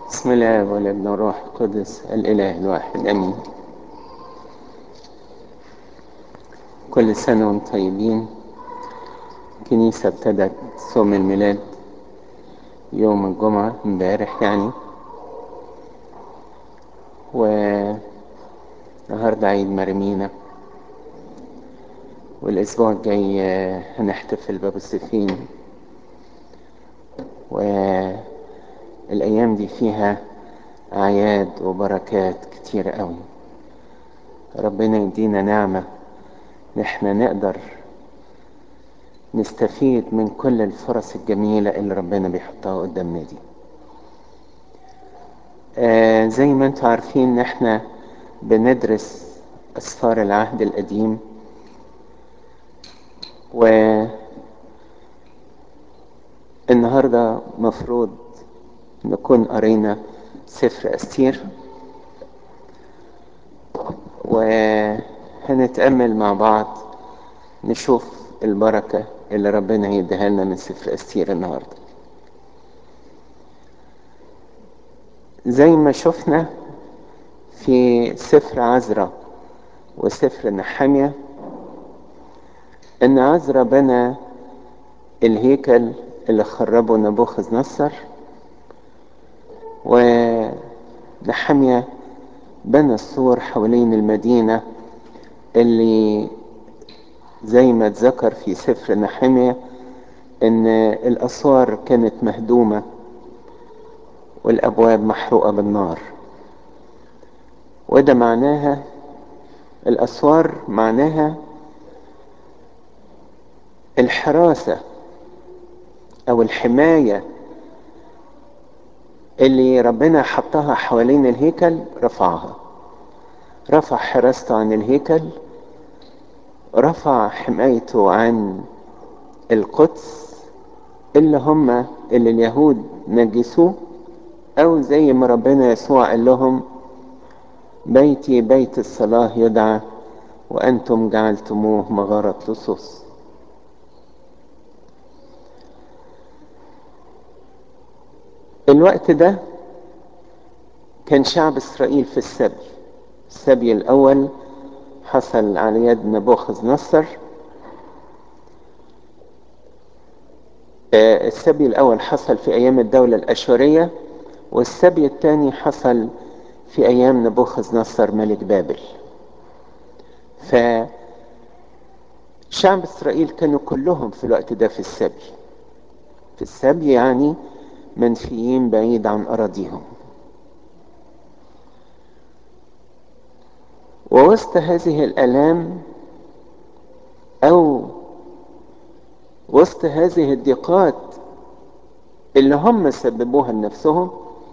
بسم الله والابن والروح القدس الإله الواحد أمين كل سنة وانتم طيبين الكنيسة ابتدت صوم الميلاد يوم الجمعة امبارح يعني والنهاردة عيد مرمينا والأسبوع الجاي هنحتفل بابو السفين والأيام دي فيها أعياد وبركات كتيرة قوي ربنا يدينا نعمة إن احنا نقدر نستفيد من كل الفرص الجميلة اللي ربنا بيحطها قدامنا دي آه زي ما انتوا عارفين ان احنا بندرس أسفار العهد القديم و النهاردة مفروض نكون قرينا سفر أستير وهنتأمل مع بعض نشوف البركة اللي ربنا يديها لنا من سفر أستير النهاردة زي ما شفنا في سفر عزرا وسفر نحمية ان عزرا بنى الهيكل اللي خربه نبوخذ نصر ونحمية بنى السور حوالين المدينة اللي زي ما اتذكر في سفر نحمية ان الاسوار كانت مهدومة والابواب محروقة بالنار وده معناها الاسوار معناها الحراسة او الحماية اللي ربنا حطها حوالين الهيكل رفعها رفع حراسته عن الهيكل رفع حمايته عن القدس اللي هم اللي اليهود نجسوه او زي ما ربنا يسوع قال لهم بيتي بيت الصلاة يدعى وانتم جعلتموه مغارة لصوص الوقت ده كان شعب اسرائيل في السبي السبي الاول حصل على يد نبوخذ نصر السبي الاول حصل في ايام الدولة الاشورية والسبي الثاني حصل في ايام نبوخذ نصر ملك بابل ف شعب اسرائيل كانوا كلهم في الوقت ده في السبي في السبي يعني منفيين بعيد عن اراضيهم ووسط هذه الالام او وسط هذه الضيقات اللي هم سببوها لنفسهم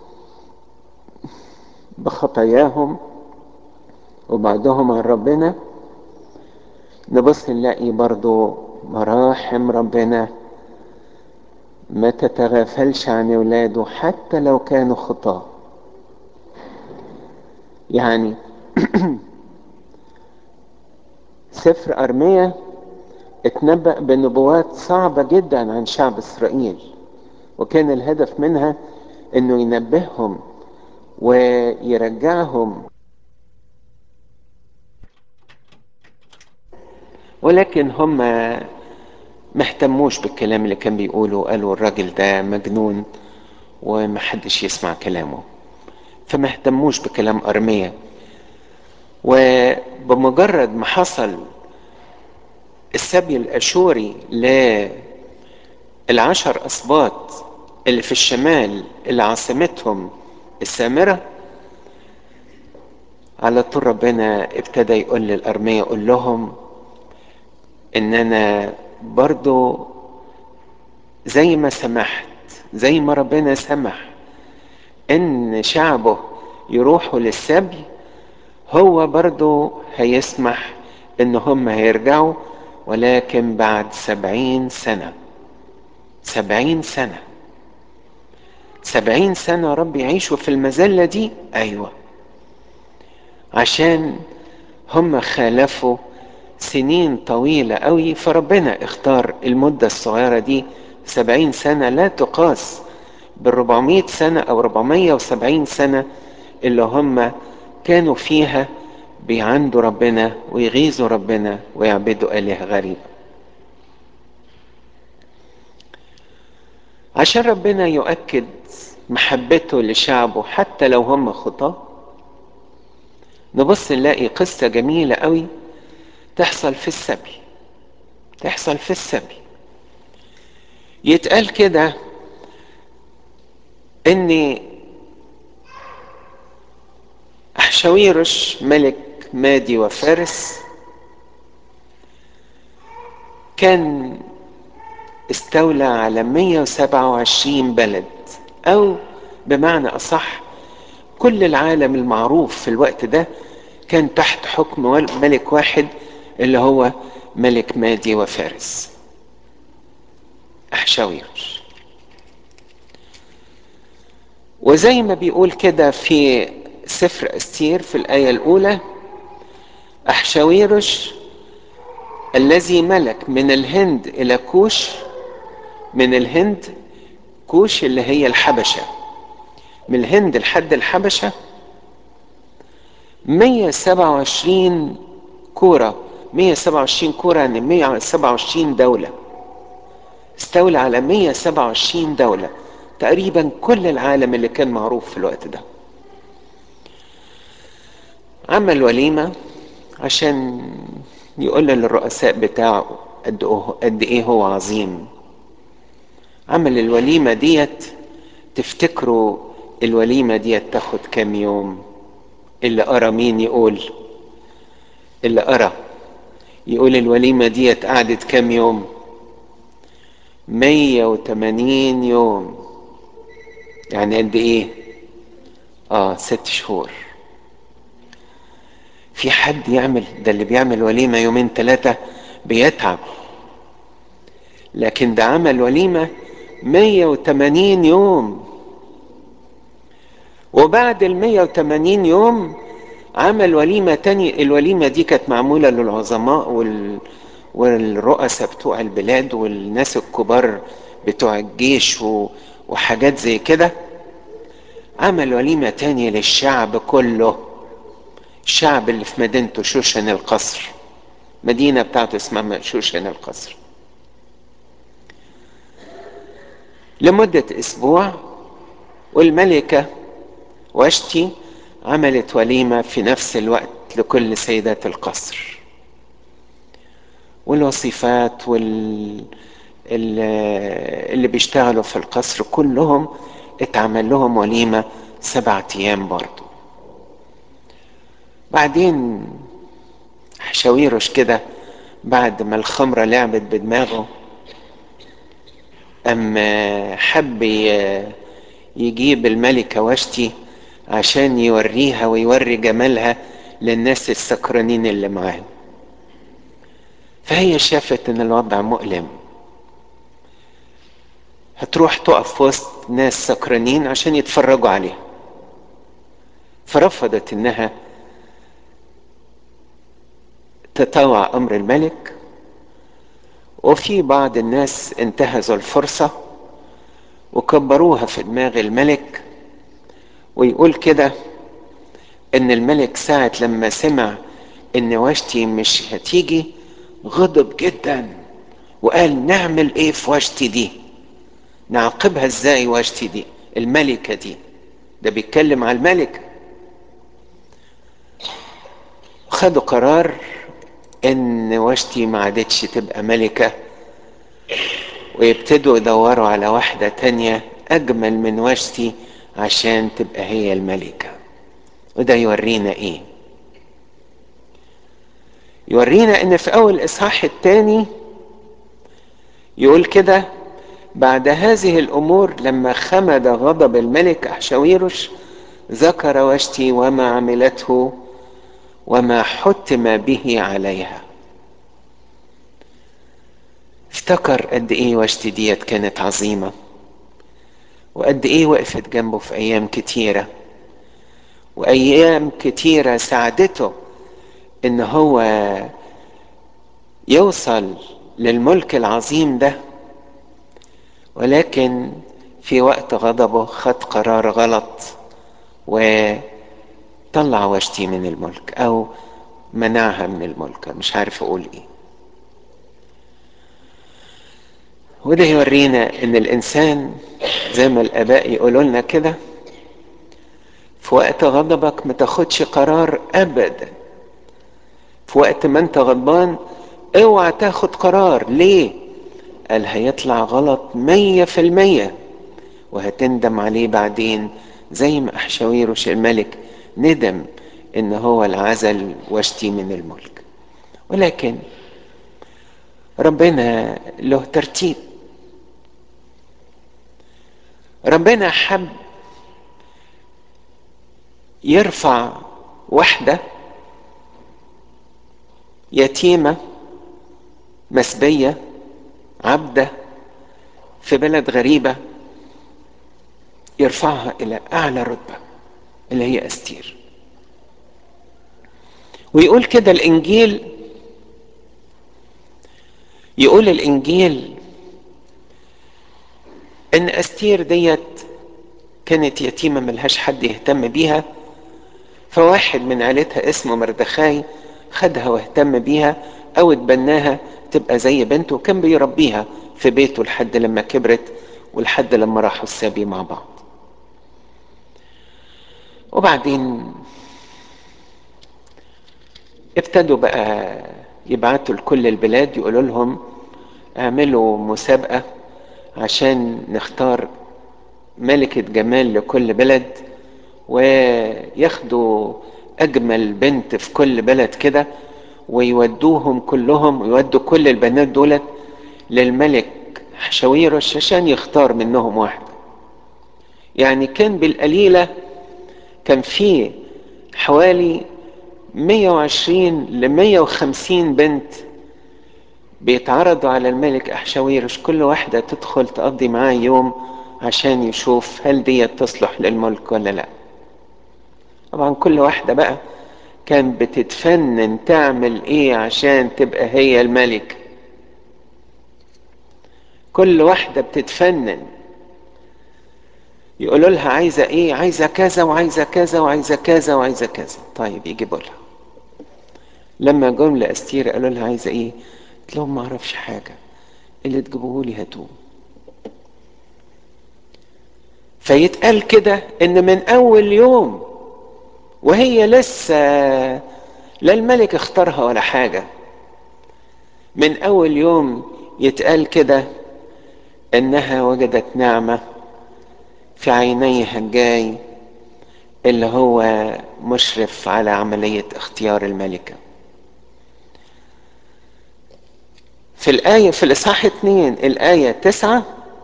بخطاياهم وبعدهم عن ربنا نبص نلاقي برضو مراحم ربنا ما تتغافلش عن اولاده حتى لو كانوا خطاه يعني سفر ارميا اتنبأ بنبوات صعبة جدا عن شعب اسرائيل وكان الهدف منها انه ينبههم ويرجعهم ولكن هم ما اهتموش بالكلام اللي كان بيقوله قالوا الراجل ده مجنون ومحدش يسمع كلامه فما اهتموش بكلام أرمية وبمجرد ما حصل السبي الأشوري للعشر أسباط اللي في الشمال اللي عاصمتهم السامرة على طول ربنا ابتدى يقول للأرمية قول لهم إن أنا برضو زي ما سمحت زي ما ربنا سمح ان شعبه يروحوا للسبي هو برضو هيسمح ان هم هيرجعوا ولكن بعد سبعين سنة سبعين سنة سبعين سنة رب يعيشوا في المذلة دي ايوه عشان هم خالفوا سنين طويلة قوي فربنا اختار المدة الصغيرة دي سبعين سنة لا تقاس بالربعمائة سنة أو ربعمية وسبعين سنة اللي هم كانوا فيها بيعندوا ربنا ويغيظوا ربنا ويعبدوا آلهة غريبة عشان ربنا يؤكد محبته لشعبه حتى لو هم خطاه نبص نلاقي قصة جميلة قوي تحصل في السبي تحصل في السبي يتقال كده ان احشاويرش ملك مادي وفارس كان استولى على 127 بلد او بمعنى اصح كل العالم المعروف في الوقت ده كان تحت حكم ملك واحد اللي هو ملك مادي وفارس احشاويرش وزي ما بيقول كده في سفر استير في الآية الأولى أحشاويرش الذي ملك من الهند إلى كوش من الهند كوش اللي هي الحبشة من الهند لحد الحبشة 127 كورة 127 كورة يعني 127 دولة استولى على 127 دولة تقريبا كل العالم اللي كان معروف في الوقت ده عمل وليمة عشان يقول للرؤساء بتاعه قد قد ايه هو عظيم عمل الوليمة ديت تفتكروا الوليمة ديت تاخد كام يوم اللي أرى مين يقول اللي أرى يقول الوليمة ديت قعدت كام يوم مية وتمانين يوم يعني قد ايه اه ست شهور في حد يعمل ده اللي بيعمل وليمة يومين ثلاثة بيتعب لكن ده عمل وليمة 180 يوم وبعد ال 180 يوم عمل وليمة تاني الوليمة دي كانت معمولة للعظماء وال والرؤساء بتوع البلاد والناس الكبار بتوع الجيش و... وحاجات زي كده عمل وليمة تانية للشعب كله الشعب اللي في مدينته شوشن القصر مدينة بتاعته اسمها شوشن القصر لمدة أسبوع والملكة واشتي عملت وليمة في نفس الوقت لكل سيدات القصر والوصيفات وال اللي بيشتغلوا في القصر كلهم اتعمل لهم وليمة سبعة أيام برضو بعدين حشاويرش كده بعد ما الخمرة لعبت بدماغه أما حب يجيب الملكة واشتي عشان يوريها ويوري جمالها للناس السكرانين اللي معاه فهي شافت ان الوضع مؤلم هتروح تقف في وسط ناس سكرانين عشان يتفرجوا عليها فرفضت انها تطوع امر الملك وفي بعض الناس انتهزوا الفرصة وكبروها في دماغ الملك ويقول كده ان الملك ساعة لما سمع ان واشتي مش هتيجي غضب جدا وقال نعمل ايه في واشتي دي نعاقبها ازاي واشتي دي الملكة دي ده بيتكلم على الملكة خدوا قرار ان واشتي ما عادتش تبقى ملكة ويبتدوا يدوروا على واحدة تانية اجمل من واشتي عشان تبقى هي الملكة وده يورينا ايه يورينا ان في اول الاصحاح الثاني يقول كده بعد هذه الامور لما خمد غضب الملك احشاويرش ذكر واشتي وما عملته وما حتم به عليها افتكر قد ايه واشتي ديت كانت عظيمة وقد ايه وقفت جنبه في ايام كتيرة وايام كتيرة ساعدته ان هو يوصل للملك العظيم ده ولكن في وقت غضبه خد قرار غلط وطلع وشتي من الملك او منعها من الملك مش عارف اقول ايه وده يورينا ان الانسان زي ما الاباء يقولوا لنا كده في وقت غضبك ما تاخدش قرار ابدا في وقت ما انت غضبان اوعى تاخد قرار ليه قال هيطلع غلط مية في المية وهتندم عليه بعدين زي ما احشاويروش الملك ندم ان هو العزل واشتي من الملك ولكن ربنا له ترتيب ربنا حب يرفع واحدة يتيمة مسبية عبدة في بلد غريبة يرفعها إلى أعلى رتبة اللي هي أستير ويقول كده الإنجيل يقول الإنجيل إن أستير ديت كانت يتيمة ملهاش حد يهتم بيها فواحد من عيلتها اسمه مردخاي خدها واهتم بيها او اتبناها تبقى زي بنته وكان بيربيها في بيته لحد لما كبرت ولحد لما راحوا السبي مع بعض وبعدين ابتدوا بقى يبعتوا لكل البلاد يقولوا لهم اعملوا مسابقة عشان نختار ملكة جمال لكل بلد وياخدوا اجمل بنت في كل بلد كده ويودوهم كلهم ويودوا كل البنات دولت للملك حشويرش عشان يختار منهم واحدة يعني كان بالقليلة كان في حوالي 120 ل 150 بنت بيتعرضوا على الملك أحشاويرش كل واحدة تدخل تقضي معاه يوم عشان يشوف هل دي تصلح للملك ولا لا طبعا كل واحدة بقى كان بتتفنن تعمل ايه عشان تبقى هي الملك كل واحدة بتتفنن يقولوا لها عايزة ايه عايزة كذا وعايزة كذا وعايزة كذا وعايزة كذا طيب يجيبوا لها لما جم لأستير قالوا لها عايزة ايه قلت لهم ما اعرفش حاجة اللي تجيبوه لي هاتوه فيتقال كده ان من اول يوم وهي لسه لا الملك اختارها ولا حاجة من اول يوم يتقال كده انها وجدت نعمة في عيني هجاي اللي هو مشرف على عملية اختيار الملكة في الآية في الإصحاح اتنين الآية تسعة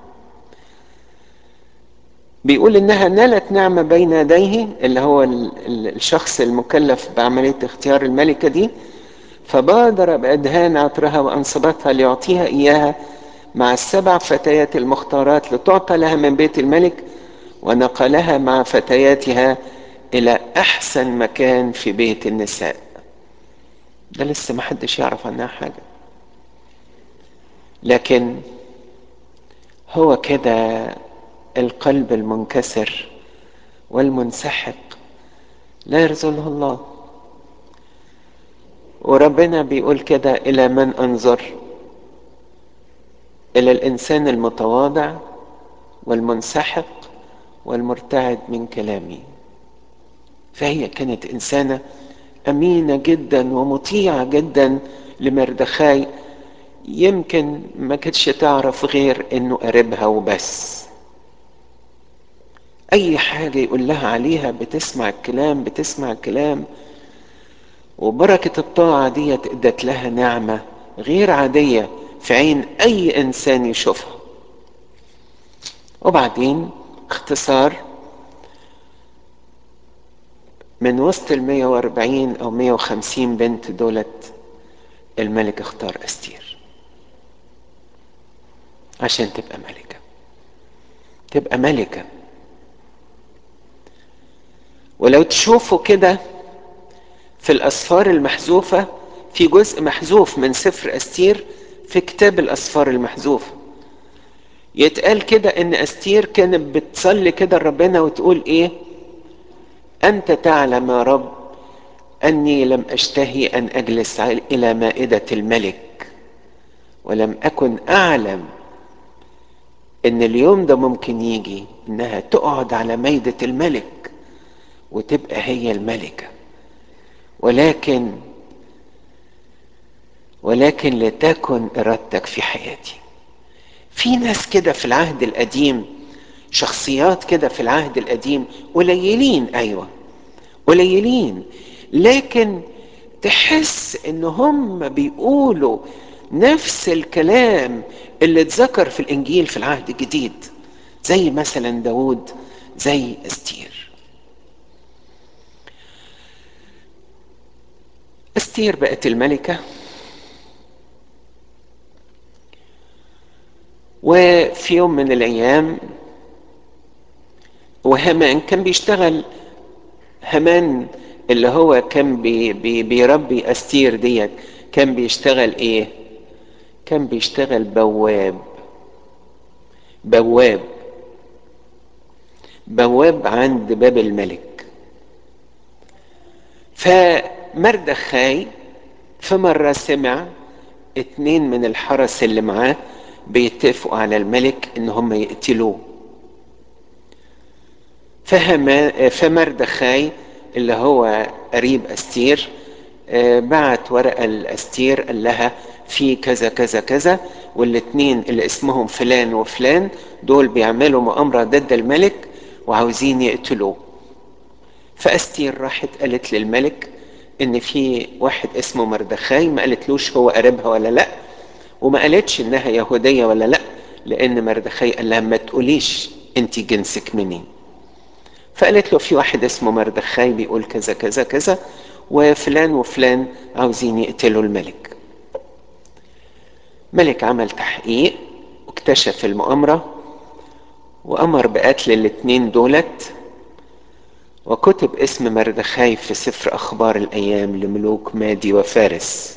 بيقول إنها نالت نعمة بين يديه اللي هو الشخص المكلف بعملية اختيار الملكة دي فبادر بأدهان عطرها وأنصبتها ليعطيها إياها مع السبع فتيات المختارات لتعطى لها من بيت الملك ونقلها مع فتياتها إلى أحسن مكان في بيت النساء ده لسه ما حدش يعرف عنها حاجة لكن هو كده القلب المنكسر والمنسحق لا يرزله الله وربنا بيقول كده الى من انظر الى الانسان المتواضع والمنسحق والمرتعد من كلامي فهي كانت انسانه امينه جدا ومطيعه جدا لمردخاي يمكن ما كانتش تعرف غير انه قريبها وبس اي حاجه يقول لها عليها بتسمع الكلام بتسمع الكلام وبركه الطاعه دي ادت لها نعمه غير عاديه في عين اي انسان يشوفها وبعدين اختصار من وسط ال 140 او 150 بنت دولت الملك اختار استير عشان تبقى ملكه تبقى ملكه ولو تشوفوا كده في الاسفار المحذوفه في جزء محذوف من سفر استير في كتاب الاسفار المحذوفه يتقال كده ان استير كانت بتصلي كده لربنا وتقول ايه انت تعلم يا رب اني لم اشتهي ان اجلس الى مائده الملك ولم اكن اعلم ان اليوم ده ممكن يجي انها تقعد على مائده الملك وتبقى هي الملكه ولكن ولكن لتكن ارادتك في حياتي في ناس كده في العهد القديم شخصيات كده في العهد القديم قليلين ايوه قليلين لكن تحس ان هم بيقولوا نفس الكلام اللي اتذكر في الانجيل في العهد الجديد زي مثلا داود زي استير استير بقت الملكة وفي يوم من الايام وهامان كان بيشتغل هامان اللي هو كان بي بي بيربي استير ديت كان بيشتغل ايه كان بيشتغل بواب بواب بواب عند باب الملك فمردخاي في مرة سمع اتنين من الحرس اللي معاه بيتفقوا على الملك ان هم يقتلوه فهما فمردخاي اللي هو قريب استير بعت ورقة لاستير قال لها في كذا كذا كذا والاتنين اللي اسمهم فلان وفلان دول بيعملوا مؤامرة ضد الملك وعاوزين يقتلوه فاستير راحت قالت للملك ان في واحد اسمه مردخاي ما قالتلوش هو قريبها ولا لا وما قالتش انها يهودية ولا لا لان مردخاي قال لها ما تقوليش انت جنسك منين فقالت له في واحد اسمه مردخاي بيقول كذا كذا كذا وفلان وفلان عاوزين يقتلوا الملك ملك عمل تحقيق واكتشف المؤامرة وأمر بقتل الاتنين دولت وكتب اسم مردخاي في سفر أخبار الأيام لملوك مادي وفارس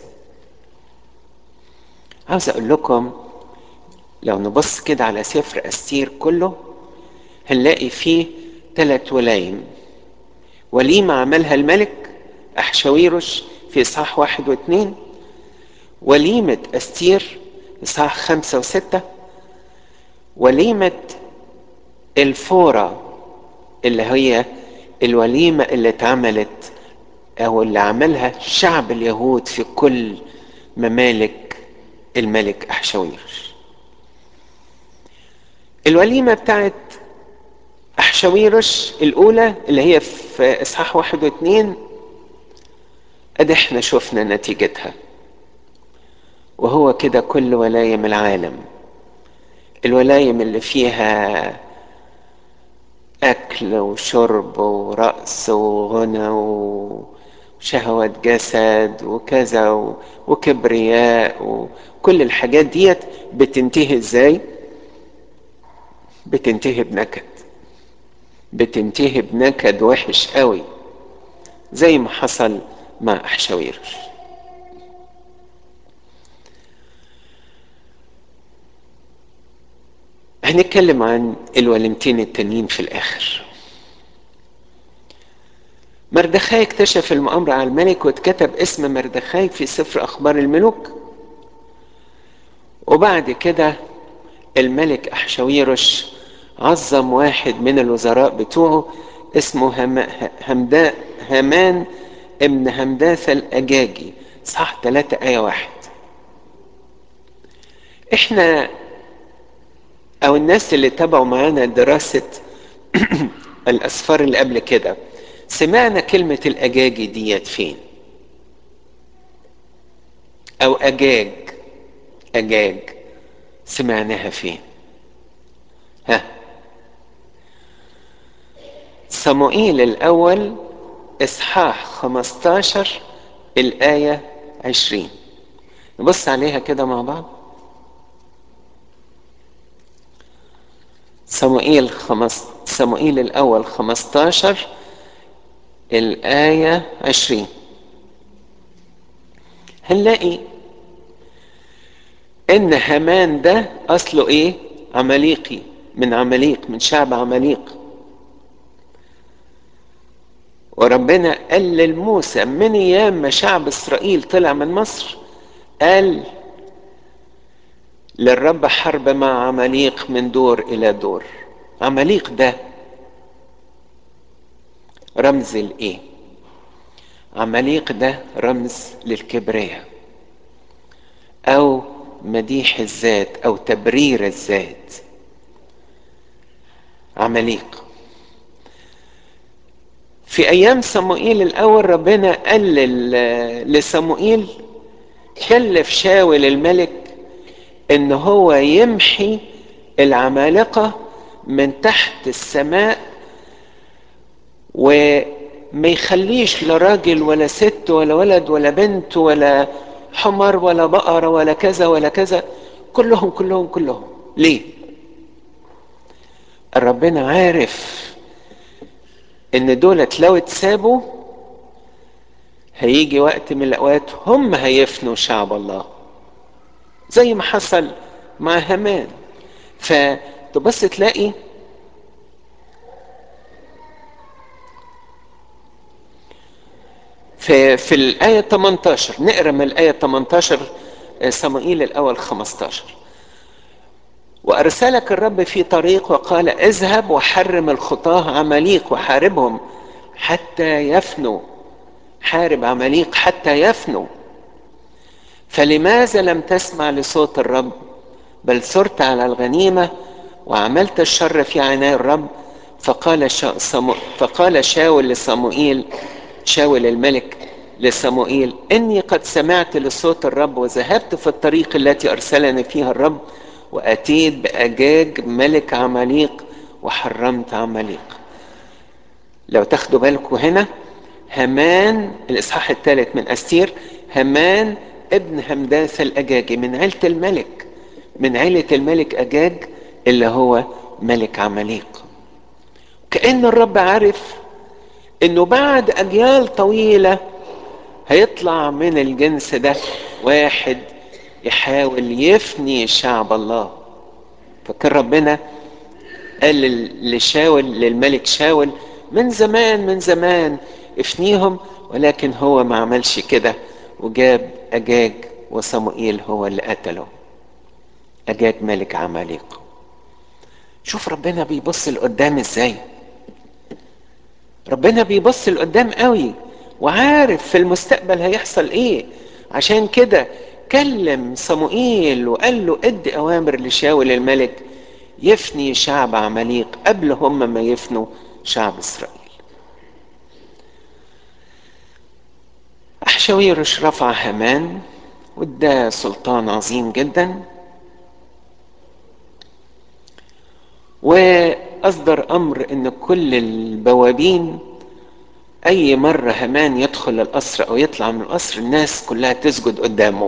عاوز أقول لكم لو نبص كده على سفر أستير كله هنلاقي فيه ثلاث ولايم وليمة عملها الملك أحشاويرش في إصحاح واحد واثنين وليمة أستير إصحاح خمسة وستة وليمة الفورة اللي هي الوليمة اللي اتعملت أو اللي عملها شعب اليهود في كل ممالك الملك أحشاويرش الوليمة بتاعت أحشاويرش الأولى اللي هي في إصحاح واحد واثنين أدي إحنا شفنا نتيجتها وهو كده كل ولايم العالم الولايم اللي فيها أكل وشرب ورقص وغنى وشهوة جسد وكذا وكبرياء وكل الحاجات ديت بتنتهي ازاي؟ بتنتهي بنكد بتنتهي بنكد وحش قوي زي ما حصل مع أحشاويرش هنتكلم عن الوليمتين التانيين في الآخر مردخاي اكتشف المؤامرة على الملك واتكتب اسم مردخاي في سفر أخبار الملوك وبعد كده الملك أحشاويرش عظم واحد من الوزراء بتوعه اسمه هم... همداء هامان ابن همداثة الأجاجي صح ثلاثة آية واحد احنا او الناس اللي تابعوا معانا دراسة الاسفار اللي قبل كده سمعنا كلمة الاجاجي ديت فين او اجاج اجاج سمعناها فين ها صموئيل الاول اصحاح 15 الايه 20 نبص عليها كده مع بعض صموئيل خمس صموئيل الأول 15 الآية 20 هنلاقي إن هامان ده أصله إيه؟ عمليقي من عمليق من شعب عمليق وربنا قال لموسى من ايام ما شعب اسرائيل طلع من مصر قال للرب حرب مع عمليق من دور الى دور عمليق ده رمز الايه عمليق ده رمز للكبرياء او مديح الذات او تبرير الذات عمليق في ايام صموئيل الاول ربنا قال لصموئيل كلف شاول الملك ان هو يمحي العمالقه من تحت السماء وما يخليش لا راجل ولا ست ولا ولد ولا بنت ولا حمر ولا بقره ولا كذا ولا كذا كلهم كلهم كلهم ليه ربنا عارف ان دولت لو اتسابوا هيجي وقت من الاوقات هم هيفنوا شعب الله زي ما حصل مع هامان فتبص تلاقي في في الآية 18 نقرا من الآية 18 صموئيل الأول 15 وأرسلك الرب في طريق وقال اذهب وحرم الخطاة عماليق وحاربهم حتى يفنوا حارب عماليق حتى يفنوا فلماذا لم تسمع لصوت الرب بل سرت على الغنيمة وعملت الشر في عيني الرب فقال شا صمو فقال شاول لصموئيل شاول الملك لصموئيل إني قد سمعت لصوت الرب وذهبت في الطريق التي أرسلني فيها الرب وأتيت بأجاج ملك عماليق وحرمت عماليق لو تاخدوا بالكم هنا همان الإصحاح الثالث من أستير همان ابن همداث الأجاجي من عيلة الملك من عيلة الملك أجاج اللي هو ملك عماليق كأن الرب عارف انه بعد اجيال طويله هيطلع من الجنس ده واحد يحاول يفني شعب الله فكان ربنا قال لشاول للملك شاول من زمان من زمان افنيهم ولكن هو ما عملش كده وجاب اجاج وصموئيل هو اللي قتله اجاج ملك عماليق شوف ربنا بيبص لقدام ازاي ربنا بيبص لقدام قوي وعارف في المستقبل هيحصل ايه عشان كده كلم صموئيل وقال له ادي اوامر لشاول الملك يفني شعب عماليق قبل هم ما يفنوا شعب اسرائيل احشاويرش رفع هامان وده سلطان عظيم جدا واصدر امر ان كل البوابين اي مرة هامان يدخل القصر او يطلع من القصر الناس كلها تسجد قدامه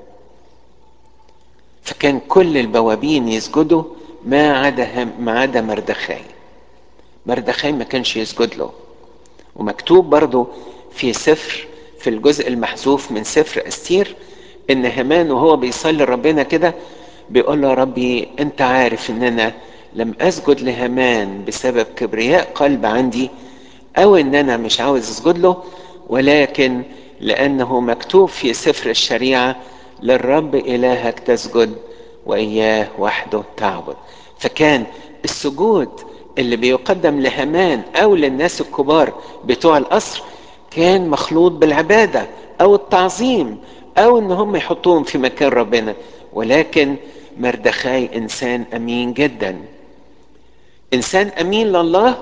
فكان كل البوابين يسجدوا ما عدا ما عدا مردخاي مردخاي ما كانش يسجد له ومكتوب برضه في سفر في الجزء المحذوف من سفر استير ان هامان وهو بيصلي ربنا كده بيقول له ربي انت عارف ان انا لم اسجد لهامان بسبب كبرياء قلب عندي او ان انا مش عاوز اسجد له ولكن لانه مكتوب في سفر الشريعه للرب الهك تسجد واياه وحده تعبد فكان السجود اللي بيقدم لهامان او للناس الكبار بتوع القصر كان مخلوط بالعباده او التعظيم او ان هم يحطوهم في مكان ربنا ولكن مردخاي انسان امين جدا انسان امين لله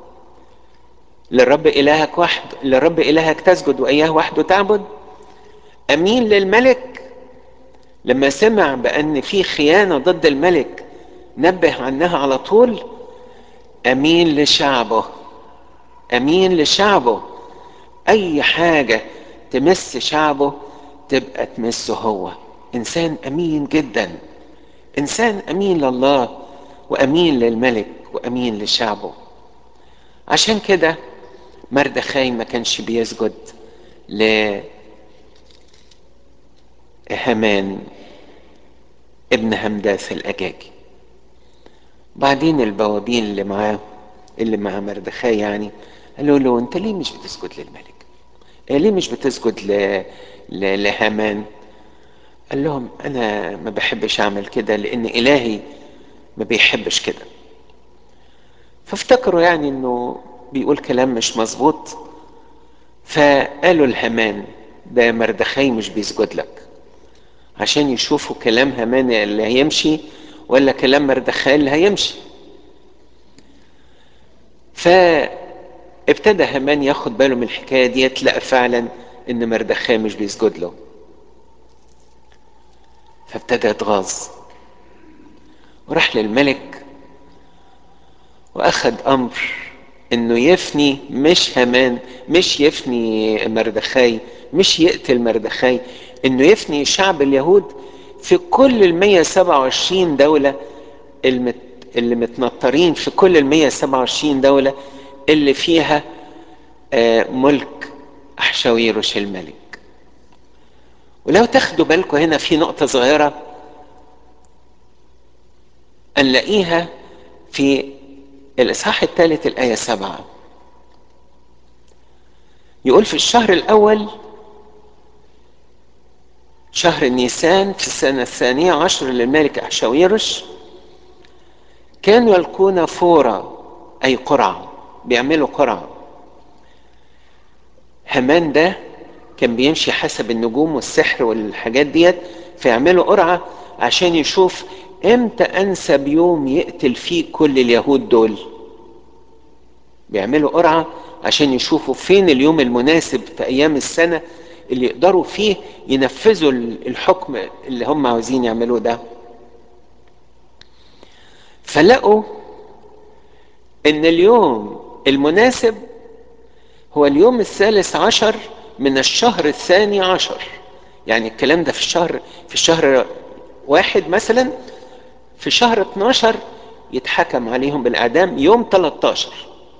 للرب الهك وحد للرب الهك تسجد واياه وحده تعبد امين للملك لما سمع بان في خيانه ضد الملك نبه عنها على طول امين لشعبه امين لشعبه اي حاجه تمس شعبه تبقى تمسه هو انسان امين جدا انسان امين لله وامين للملك وامين لشعبه عشان كده مردخاي ما كانش بيسجد لهمان ابن همداث الاجاجي بعدين البوابين اللي معاه اللي مع مردخاي يعني قالوا له انت ليه مش بتسجد للملك إيه ليه مش بتسجد ل... ل... لهامان قال لهم انا ما بحبش اعمل كده لان الهي ما بيحبش كده فافتكروا يعني انه بيقول كلام مش مظبوط فقالوا لهامان ده مردخاي مش بيسجد لك عشان يشوفوا كلام هامان اللي هيمشي ولا كلام مردخاي اللي هيمشي فابتدى هامان ياخد باله من الحكايه ديت لقى فعلا ان مردخاي مش بيسجد له فابتدى يتغاظ وراح للملك واخد امر انه يفني مش هامان مش يفني مردخاي مش يقتل مردخاي انه يفني شعب اليهود في كل ال 127 دولة المت... اللي متنطرين في كل ال 127 دولة اللي فيها آه ملك أحشاويروش الملك ولو تاخدوا بالكم هنا في نقطة صغيرة نلاقيها في الإصحاح الثالث الآية سبعة يقول في الشهر الأول شهر نيسان في السنة الثانية عشر للملك أحشاويرش كانوا يلقون فورة أي قرعة بيعملوا قرعة همان ده كان بيمشي حسب النجوم والسحر والحاجات ديت فيعملوا قرعة عشان يشوف امتى انسب يوم يقتل فيه كل اليهود دول بيعملوا قرعة عشان يشوفوا فين اليوم المناسب في ايام السنة اللي يقدروا فيه ينفذوا الحكم اللي هم عاوزين يعملوه ده فلقوا ان اليوم المناسب هو اليوم الثالث عشر من الشهر الثاني عشر يعني الكلام ده في الشهر في الشهر واحد مثلا في شهر 12 يتحكم عليهم بالإعدام يوم 13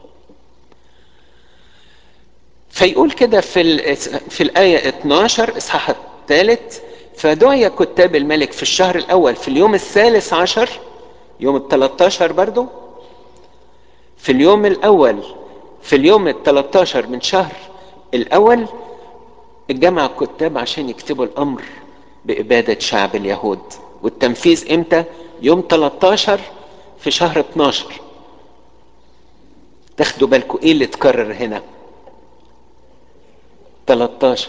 فيقول كده في في الآية 12 إصحاح الثالث فدعي كتاب الملك في الشهر الأول في اليوم الثالث عشر يوم ال 13 برضو في اليوم الأول في اليوم ال 13 من شهر الأول الجمع الكتاب عشان يكتبوا الأمر بإبادة شعب اليهود والتنفيذ إمتى؟ يوم 13 في شهر 12 تاخدوا بالكم إيه اللي اتكرر هنا؟ 13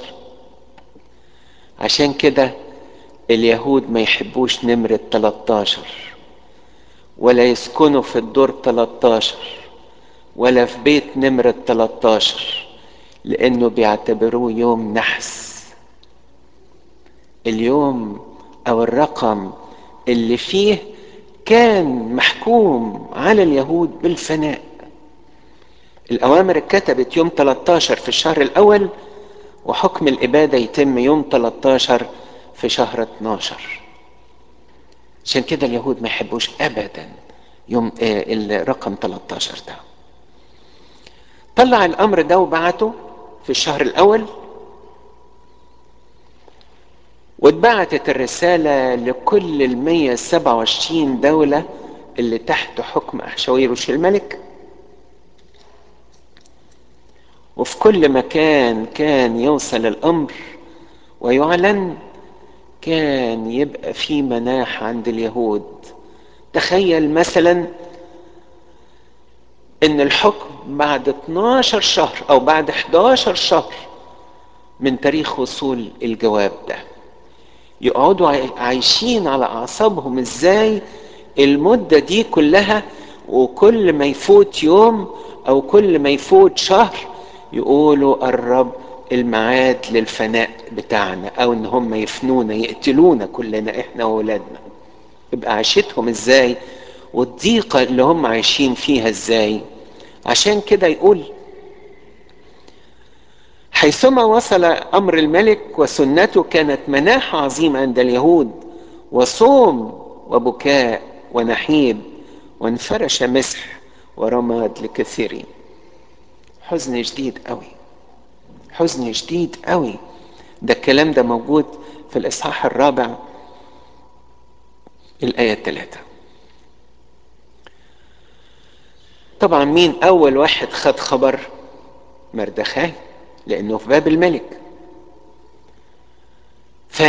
عشان كده اليهود ما يحبوش نمرة 13 ولا يسكنوا في الدور 13 ولا في بيت نمرة 13 لأنه بيعتبروه يوم نحس اليوم أو الرقم اللي فيه كان محكوم على اليهود بالفناء الأوامر اتكتبت يوم 13 في الشهر الأول وحكم الإبادة يتم يوم 13 في شهر 12 عشان كده اليهود ما يحبوش أبدا يوم آه الرقم 13 ده طلع الأمر ده وبعته في الشهر الأول واتبعتت الرسالة لكل ال 127 دولة اللي تحت حكم أحشاويروش الملك وفي كل مكان كان يوصل الأمر ويعلن كان يبقى في مناح عند اليهود تخيل مثلا ان الحكم بعد 12 شهر او بعد 11 شهر من تاريخ وصول الجواب ده يقعدوا عايشين على اعصابهم ازاي المدة دي كلها وكل ما يفوت يوم او كل ما يفوت شهر يقولوا قرب الميعاد للفناء بتاعنا او ان هم يفنونا يقتلونا كلنا احنا واولادنا يبقى عيشتهم ازاي والضيقة اللي هم عايشين فيها ازاي عشان كده يقول حيثما وصل امر الملك وسنته كانت مناحة عظيمة عند اليهود وصوم وبكاء ونحيب وانفرش مسح ورماد لكثيرين حزن شديد قوي حزن شديد قوي ده الكلام ده موجود في الاصحاح الرابع الايه الثلاثه طبعا مين اول واحد خد خبر مردخاي لانه في باب الملك ف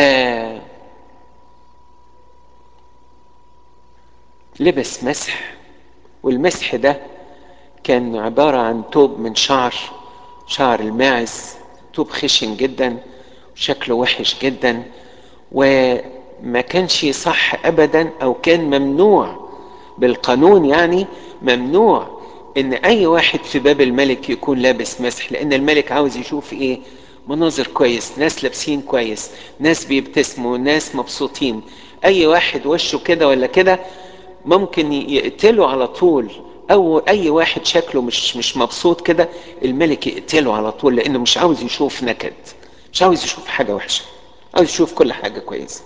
لبس مسح والمسح ده كان عبارة عن توب من شعر شعر الماعز توب خشن جدا وشكله وحش جدا وما كانش صح ابدا او كان ممنوع بالقانون يعني ممنوع ان اي واحد في باب الملك يكون لابس مسح لان الملك عاوز يشوف ايه مناظر كويس ناس لابسين كويس ناس بيبتسموا ناس مبسوطين اي واحد وشه كده ولا كده ممكن يقتله على طول او اي واحد شكله مش مش مبسوط كده الملك يقتله على طول لانه مش عاوز يشوف نكد مش عاوز يشوف حاجه وحشه عاوز يشوف كل حاجه كويسه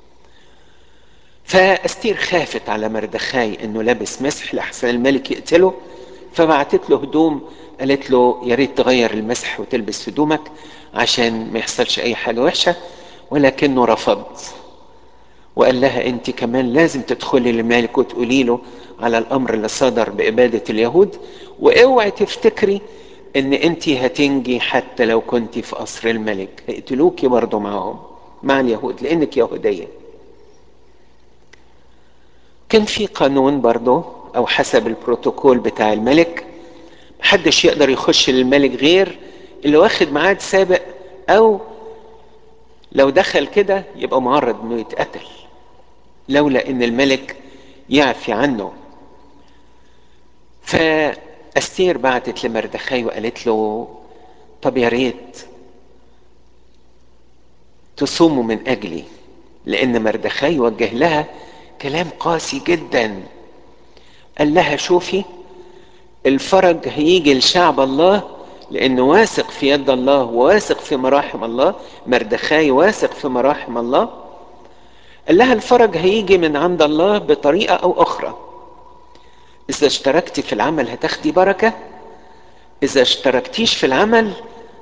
فاستير خافت على مردخاي انه لابس مسح لحسن الملك يقتله فبعتت له هدوم قالت له يا ريت تغير المسح وتلبس هدومك عشان ما يحصلش اي حاجه وحشه ولكنه رفض وقال لها انت كمان لازم تدخلي للملك وتقولي له على الامر اللي صدر باباده اليهود واوعي تفتكري ان انت هتنجي حتى لو كنت في قصر الملك هيقتلوكي برضه معهم مع اليهود لانك يهوديه كان في قانون برضه او حسب البروتوكول بتاع الملك محدش يقدر يخش للملك غير اللي واخد ميعاد سابق او لو دخل كده يبقى معرض انه يتقتل لولا ان الملك يعفي عنه فاستير بعتت لمردخاي وقالت له طب يا ريت تصوموا من اجلي لان مردخاي وجه لها كلام قاسي جدا قال لها شوفي الفرج هيجي لشعب الله لانه واثق في يد الله وواثق في مراحم الله مردخاي واثق في مراحم الله قال لها الفرج هيجي من عند الله بطريقه او اخرى اذا اشتركت في العمل هتاخدي بركه اذا اشتركتيش في العمل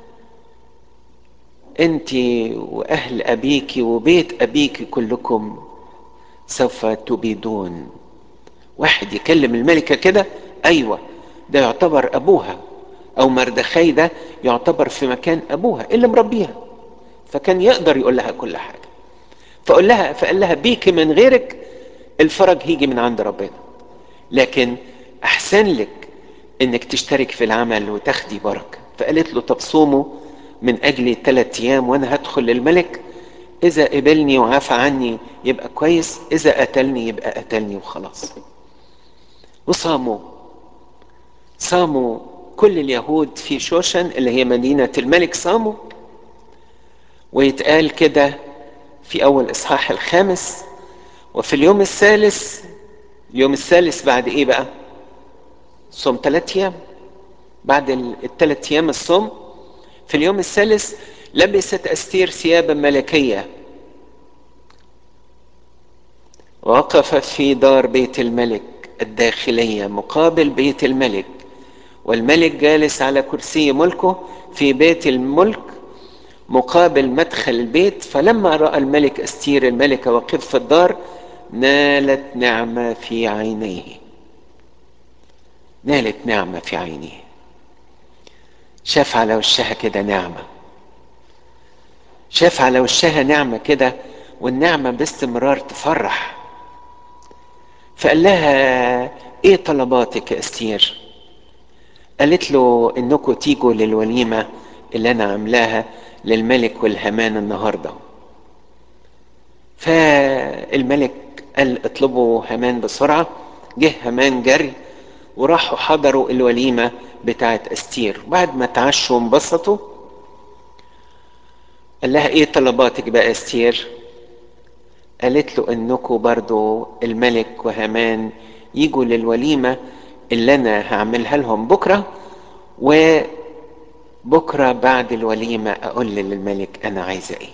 انت واهل ابيك وبيت ابيك كلكم سوف تبيدون واحد يكلم الملكه كده ايوه ده يعتبر ابوها او مردخاي ده يعتبر في مكان ابوها اللي مربيها فكان يقدر يقول لها كل حاجه فقال لها فقال لها بيك من غيرك الفرج هيجي من عند ربنا لكن احسن لك انك تشترك في العمل وتاخدي بركه فقالت له طب صوموا من اجلي ثلاث ايام وانا هدخل للملك اذا قبلني وعفى عني يبقى كويس اذا قتلني يبقى قتلني وخلاص وصاموا صاموا كل اليهود في شوشن اللي هي مدينة الملك صاموا ويتقال كده في أول إصحاح الخامس وفي اليوم الثالث اليوم الثالث بعد إيه بقى؟ صوم ثلاث أيام بعد الثلاث أيام الصوم في اليوم الثالث لبست أستير ثيابا ملكية وقفت في دار بيت الملك الداخلية مقابل بيت الملك والملك جالس على كرسي ملكه في بيت الملك مقابل مدخل البيت فلما راى الملك استير الملكه وقف في الدار نالت نعمه في عينيه نالت نعمه في عينيه شاف على وشها كده نعمه شاف على وشها نعمه كده والنعمه باستمرار تفرح فقال لها ايه طلباتك يا استير قالت له انكم تيجوا للوليمه اللي انا عاملاها للملك والهمان النهارده فالملك قال اطلبوا هامان بسرعه جه هامان جري وراحوا حضروا الوليمه بتاعت استير بعد ما تعشوا وانبسطوا قال لها ايه طلباتك بقى استير قالت له انكم برضو الملك وهامان يجوا للوليمه اللي انا هعملها لهم بكره وبكره بعد الوليمه اقول للملك انا عايزه ايه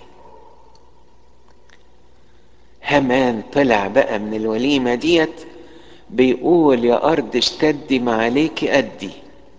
هامان طلع بقى من الوليمه ديت بيقول يا ارض اشتدي ما عليك ادي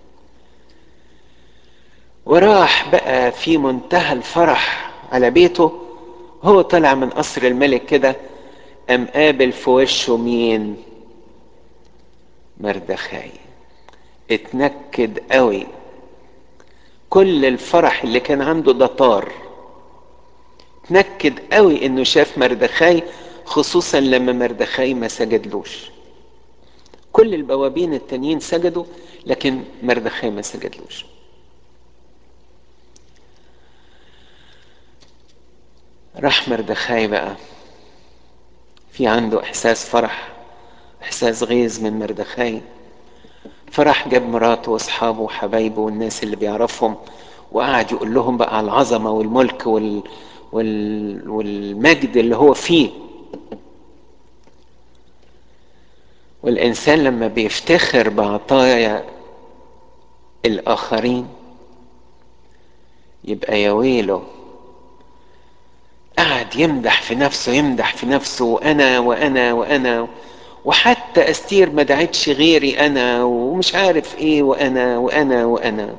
وراح بقى في منتهى الفرح على بيته هو طلع من قصر الملك كده قام قابل في وشه مين مردخاي اتنكد قوي كل الفرح اللي كان عنده ده طار اتنكد قوي انه شاف مردخاي خصوصا لما مردخاي ما سجدلوش كل البوابين التانيين سجدوا لكن مردخاي ما سجدلوش راح مردخاي بقى في عنده احساس فرح احساس غيظ من مردخاي فراح جاب مراته واصحابه وحبايبه والناس اللي بيعرفهم وقعد يقول لهم بقى على العظمه والملك وال... وال... والمجد اللي هو فيه والانسان لما بيفتخر بعطايا الاخرين يبقى يا ويله قعد يمدح في نفسه يمدح في نفسه وانا وانا وانا وحتى استير ما دعتش غيري انا ومش عارف ايه وانا وانا وانا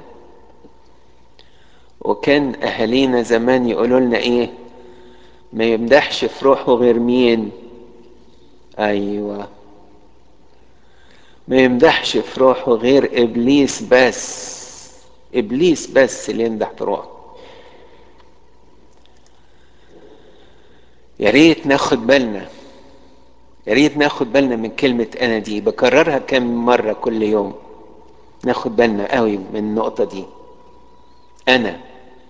وكان اهالينا زمان يقولوا لنا ايه ما يمدحش في روحه غير مين ايوه ما يمدحش في روحه غير ابليس بس ابليس بس اللي يمدح في روحه يا ريت ناخد بالنا يا ريت ناخد بالنا من كلمة أنا دي بكررها كم مرة كل يوم ناخد بالنا قوي من النقطة دي أنا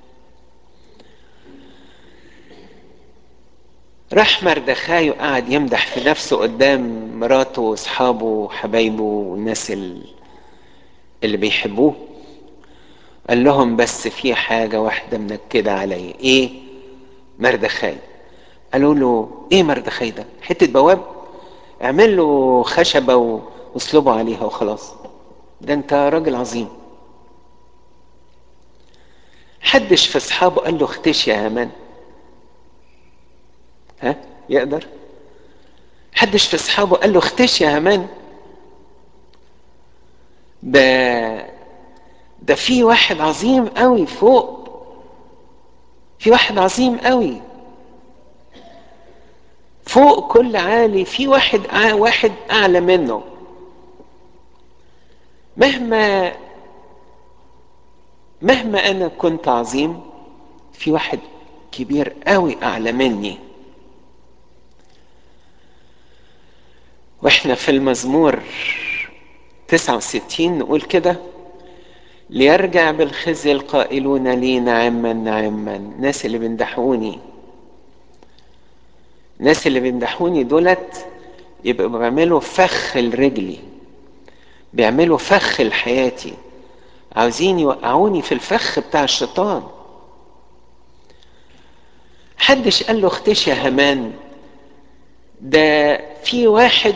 راح مردخاي وقعد يمدح في نفسه قدام مراته واصحابه وحبايبه والناس اللي بيحبوه قال لهم بس في حاجة واحدة منكدة عليا ايه مردخاي قالوا له ايه مردخاي ده حتة بواب اعمل له خشبة واسلبه عليها وخلاص ده انت راجل عظيم حدش في اصحابه قال له اختش يا هامان ها يقدر حدش في اصحابه قال له اختش يا هامان ده ده في واحد عظيم قوي فوق في واحد عظيم قوي فوق كل عالي في واحد واحد اعلى منه مهما مهما انا كنت عظيم في واحد كبير قوي اعلى مني واحنا في المزمور 69 نقول كده ليرجع بالخزي القائلون لي نعما نعما الناس اللي بيمدحوني الناس اللي بيمدحوني دولت يبقوا بيعملوا فخ لرجلي بيعملوا فخ لحياتي عاوزين يوقعوني في الفخ بتاع الشيطان حدش قال له اختش يا همان ده في واحد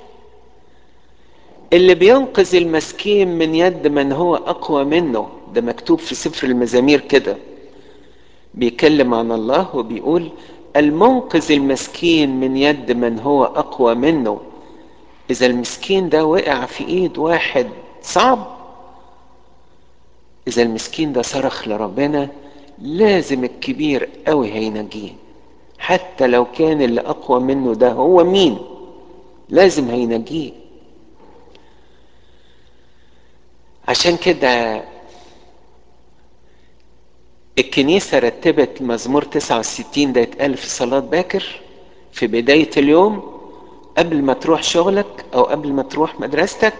اللي بينقذ المسكين من يد من هو اقوى منه ده مكتوب في سفر المزامير كده بيتكلم عن الله وبيقول المنقذ المسكين من يد من هو اقوى منه اذا المسكين ده وقع في ايد واحد صعب اذا المسكين ده صرخ لربنا لازم الكبير قوي هينجيه حتى لو كان اللي اقوى منه ده هو مين لازم هينجيه عشان كده الكنيسة رتبت مزمور 69 ده يتقال في صلاة باكر في بداية اليوم قبل ما تروح شغلك أو قبل ما تروح مدرستك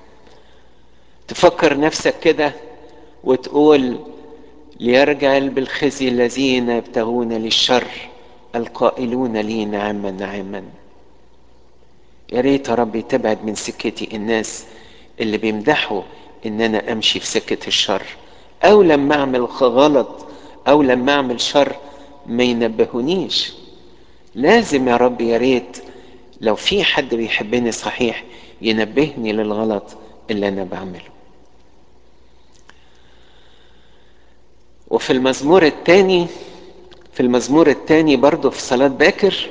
تفكر نفسك كده وتقول ليرجع بالخزي الذين يبتغون للشر القائلون لي نعما نعما يا ريت يا رب تبعد من سكتي الناس اللي بيمدحوا ان انا امشي في سكة الشر او لما اعمل غلط او لما اعمل شر ما ينبهونيش لازم يا رب يا ريت لو في حد بيحبني صحيح ينبهني للغلط اللي انا بعمله وفي المزمور الثاني في المزمور الثاني برضه في صلاة باكر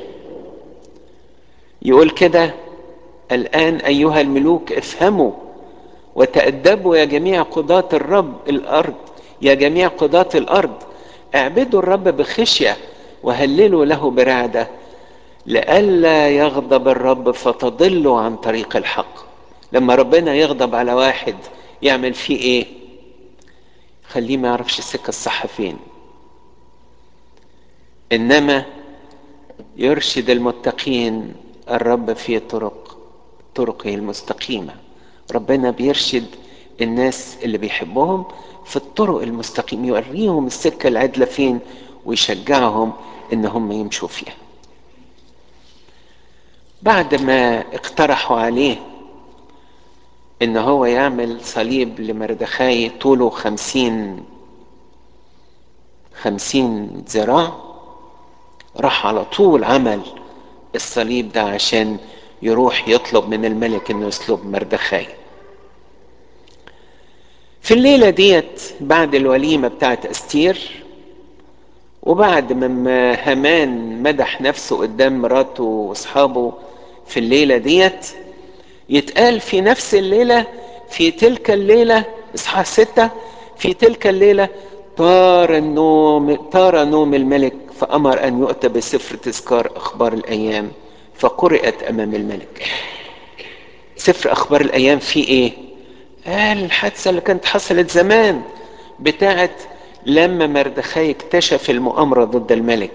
يقول كده الآن أيها الملوك افهموا وتأدبوا يا جميع قضاة الرب الأرض يا جميع قضاة الأرض اعبدوا الرب بخشية وهللوا له برعدة لئلا يغضب الرب فتضلوا عن طريق الحق لما ربنا يغضب على واحد يعمل فيه ايه خليه ما يعرفش السكة الصح فين انما يرشد المتقين الرب في طرق طرقه المستقيمة ربنا بيرشد الناس اللي بيحبهم في الطرق المستقيمة يوريهم السكة العدلة فين ويشجعهم ان هم يمشوا فيها بعد ما اقترحوا عليه ان هو يعمل صليب لمردخاي طوله خمسين خمسين ذراع راح على طول عمل الصليب ده عشان يروح يطلب من الملك انه يصلب مردخاي في الليلة ديت بعد الوليمة بتاعت استير وبعد ما هامان مدح نفسه قدام مراته واصحابه في الليلة ديت يتقال في نفس الليلة في تلك الليلة اصحاح ستة في تلك الليلة طار النوم طار نوم الملك فأمر أن يؤتى بسفر تذكار أخبار الأيام فقرأت أمام الملك سفر أخبار الأيام فيه إيه؟ قال الحادثة اللي كانت حصلت زمان بتاعت لما مردخاي اكتشف المؤامرة ضد الملك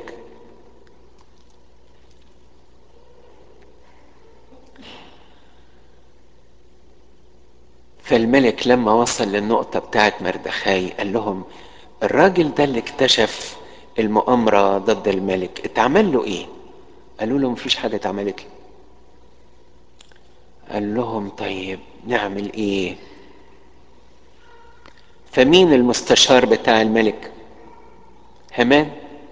فالملك لما وصل للنقطة بتاعت مردخاي قال لهم الراجل ده اللي اكتشف المؤامرة ضد الملك اتعمل له ايه قالوا له مفيش حاجة اتعملت له قال لهم طيب نعمل ايه فمين المستشار بتاع الملك همان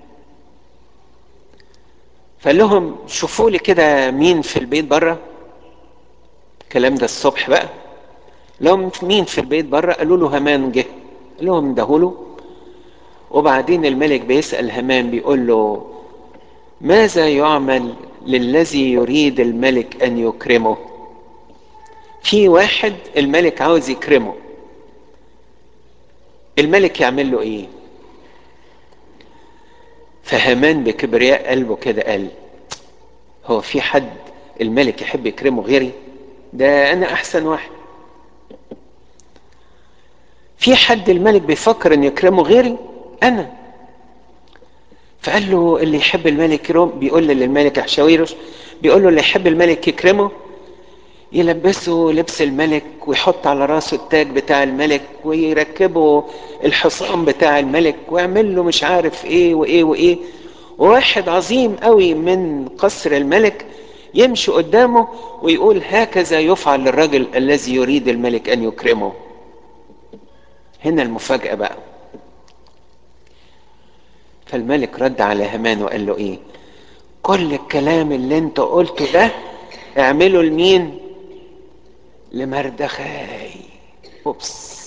فقال لهم شوفوا لي كده مين في البيت بره الكلام ده الصبح بقى لهم مين في البيت بره قالوا له همان جه قال لهم له وبعدين الملك بيسأل همان بيقول له ماذا يعمل للذي يريد الملك أن يكرمه في واحد الملك عاوز يكرمه الملك يعمل له ايه فهمان بكبرياء قلبه كده قال هو في حد الملك يحب يكرمه غيري ده انا احسن واحد في حد الملك بيفكر ان يكرمه غيري انا فقال له اللي يحب الملك يكرم بيقول للملك احشاويرش بيقول له اللي يحب الملك يكرمه يلبسه لبس الملك ويحط على راسه التاج بتاع الملك ويركبه الحصان بتاع الملك ويعمل له مش عارف ايه وايه وايه وواحد عظيم قوي من قصر الملك يمشي قدامه ويقول هكذا يفعل للرجل الذي يريد الملك ان يكرمه هنا المفاجأة بقى فالملك رد على هامان وقال له ايه كل الكلام اللي انت قلته ده اعمله لمين لمردخاي اوبس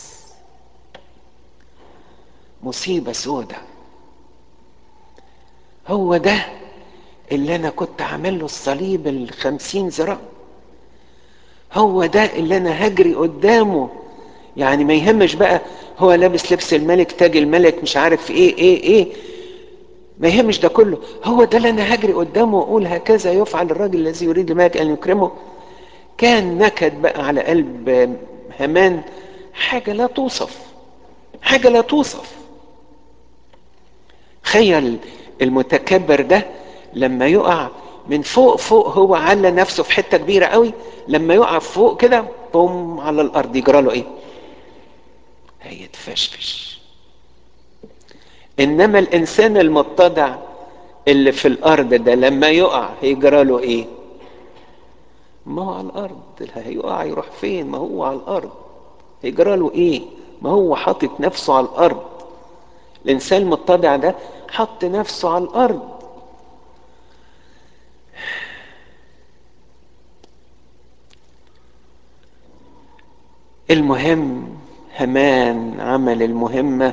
مصيبة سودة هو ده اللي انا كنت عامل له الصليب الخمسين ذراع هو ده اللي انا هجري قدامه يعني ما يهمش بقى هو لابس لبس الملك تاج الملك مش عارف ايه ايه ايه ما يهمش ده كله هو ده اللي انا هجري قدامه واقول هكذا يفعل الراجل الذي يريد الملك ان يكرمه كان نكد بقى على قلب هامان حاجة لا توصف حاجة لا توصف خيل المتكبر ده لما يقع من فوق فوق هو على نفسه في حتة كبيرة قوي لما يقع فوق كده بوم على الأرض يجرى له إيه؟ هيتفشفش إنما الإنسان المتضع اللي في الأرض ده لما يقع هيجرى له إيه؟ ما هو على الارض هيقع يروح فين ما هو على الارض هيجرى له ايه ما هو حاطط نفسه على الارض الانسان المتضع ده حط نفسه على الارض المهم همان عمل المهمة